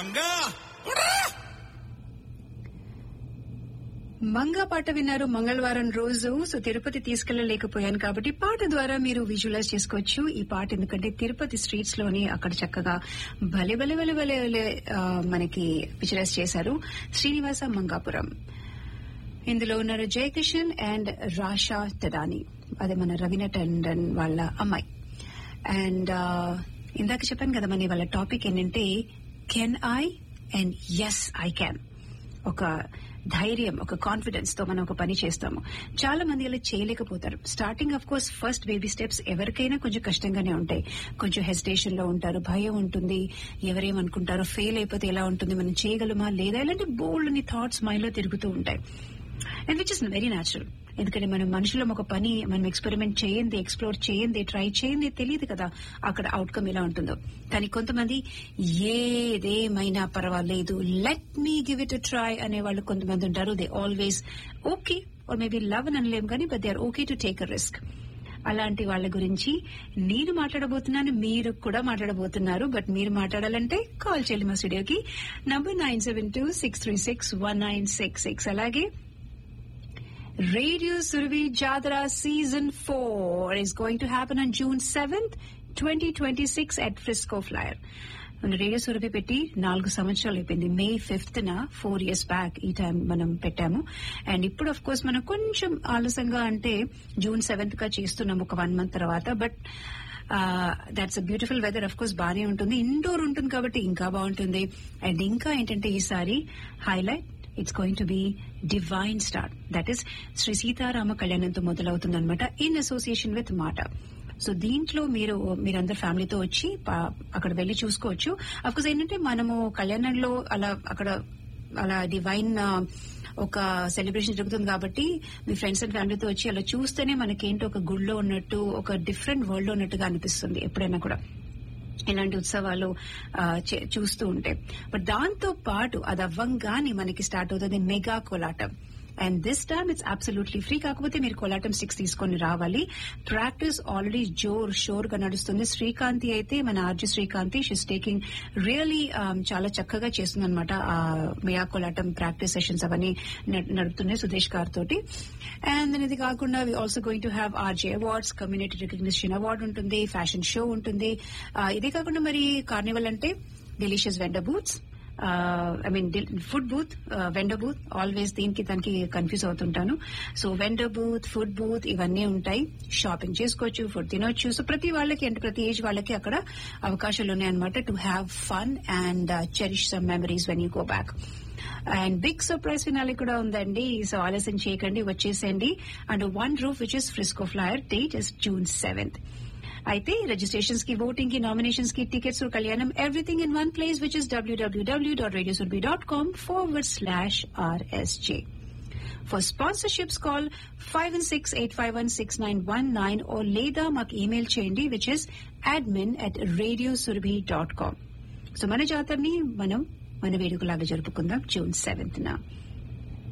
మంగా మంగా పాట విన్నారు మంగళవారం రోజు సో తిరుపతి తీసుకెళ్లలేకపోయాను కాబట్టి పాట ద్వారా మీరు విజువలైజ్ చేసుకోవచ్చు ఈ పాట ఎందుకంటే తిరుపతి స్ట్రీట్స్ లోని అక్కడ చక్కగా భలే భలే భలే భలే భలే, ఆ, మనకి విజువలైజ్ చేశారు శ్రీనివాస మంగాపురం ఇందులో ఉన్నారు జయకిషన్ అండ్ రాషా తదాని అదే మన రవీన టండన్ వాళ్ళ అమ్మాయి అండ్ ఇందాక చెప్పాను కదా మన వాళ్ళ టాపిక్ ఏంటంటే can I and yes I can ఒక ధైర్యం ఒక కాన్ఫిడెన్స్ తో మనం ఒక పని చేస్తాము చాలా మంది అలా చేయలేకపోతారు starting of course first baby steps ఎవరికైనా కొంచెం కష్టంగానే ఉంటాయి కొంచెం హెసిటేషన్ లో ఉంటారు భయం ఉంటుంది ఎవరేమనుకుంటారో ఫెయిల్ అయిపోతే ఎలా ఉంటుంది మనం చేయగలమా లేదా ఇలాంటి బోల్డ్ ని థాట్స్ మైండ్ లో తిరుగుతూ ఉంటాయి and which is very natural ఎందుకంటే మనం మనుషులం ఒక పని మనం ఎక్స్పెరిమెంట్ చేయండి ఎక్స్ప్లోర్ చేయండి ట్రై చేయండి తెలియదు కదా అక్కడ అవుట్కమ్ ఎలా ఉంటుందో కానీ కొంతమంది ఏదేమైనా పర్వాలేదు let me give it try అనే వాళ్ళు కొంతమంది ఉంటారు they always okay are maybe love అని అనలేం కానీ but they are okay to take a risk అలాంటి వాళ్ళ గురించి నేను మాట్లాడబోతున్నాను మీరు కూడా మాట్లాడబోతున్నారు బట్ మీరు మాట్లాడాలంటే కాల్ చేయాలి మా స్టూడియోకి number nine seven two six three six one nine six six అలాగే Radio Survi Jadra Season 4 is going to happen on June 7th, 2026 at Frisco Flyer. మన రేడియో సురభి పెట్టి నాలుగు సంవత్సరాలు అయిపోయింది మే ఫిఫ్త్ న ఫోర్ ఇయర్స్ బ్యాక్ ఈ time మనం పెట్టాము అండ్ ఇప్పుడు అఫ్ కోర్స్ మనం కొంచెం ఆలస్యంగా అంటే జూన్ సెవెంత్ గా చేస్తున్నాం ఒక వన్ మంత్ తర్వాత but that's a beautiful weather of course బాగానే ఉంటుంది ఇండోర్ ఉంటుంది కాబట్టి ఇంకా బాగుంటుంది అండ్ ఇంకా ఏంటంటే ఈసారి highlight it's going to be divine star that is Sri Sitarama కళ్యాణంతో మొదలవుతుంది అనమాట ఇన్ అసోసియేషన్ విత్ మాట సో దీంట్లో మీరు మీరందరు ఫ్యామిలీతో వచ్చి పా- అక్కడ వెళ్లి చూసుకోవచ్చు అఫ్కోర్స్ ఏంటంటే మనము కళ్యాణంలో అలా అక్కడ అలా డివైన్ ఒక సెలబ్రేషన్ జరుగుతుంది కాబట్టి మీ ఫ్రెండ్స్ అండ్ ఫ్యామిలీతో వచ్చి అలా చూస్తేనే మనకేంటో ఒక గుడిలో ఉన్నట్టు ఒక డిఫరెంట్ వరల్డ్ లో ఉన్నట్టుగా అనిపిస్తుంది ఎప్పుడైనా కూడా ఇలాంటి ఉత్సవాలు ఆ, చే- చూస్తూ ఉంటే బట్ దాంతో పాటు అది అవ్వంగానే మనకి స్టార్ట్ అవుతుంది mega Kolatam and this time it's absolutely free కాకపోతే మీరు కోలాటం స్టిక్స్ తీసుకొని రావాలి ప్రాక్టీస్ ఆల్రెడీ జోర్ షోర్ గా నడుస్తుంది శ్రీకాంతి అయితే మన RJ Srikanthi she's taking really చాలా చక్కగా చేస్తుంది అనమాట మెగా కోలాటం ప్రాక్టీస్ సెషన్స్ అవన్నీ నడ్- నడుపుతున్నాయి సుదేష్ గారి తోటి అండ్ ఇది కాకుండా we also going to have RJ awards community recognition award ఉంటుంది ఫ్యాషన్ షో ఉంటుంది ఆ, ఇదే కాకుండా మరి కార్నివల్ అంటే delicious vendor booths I mean food booth vendor booth always దీనికి దానికి కన్ఫ్యూజ్ అవుతుంటాను so vendor booth food booth ఇవన్నీ ఉంటాయి షాపింగ్ చేసుకోవచ్చు ఫుడ్ తినొచ్చు సో ప్రతి వాళ్ళకి అంటే ప్రతి ఏజ్ వాళ్ళకి అక్కడ అవకాశాలు ఉన్నాయన్నమాట to have fun and cherish some memories when you go back and big surprise finale కూడా ఉందండి సో ఆలస్యం చేయకండి వచ్చేసేయండి and one roof which is Frisco flyer date is June seventh అయితే రిజిస్ట్రేషన్స్ కి ఓటింగ్ కి నామినేషన్స్ కి టికెట్స్ కళ్యాణం everything in one place which is WWW dot రేడియోసుర్బి dot com forward slash RSJ for sponsorships call five one six eight five one six nine one nine O లేదా మాకు email చేయండి which is admin at radio Surabhi dot com so మన జాతరని మనం మన వేడుకలాగా జరుపుకుందాం June seventh న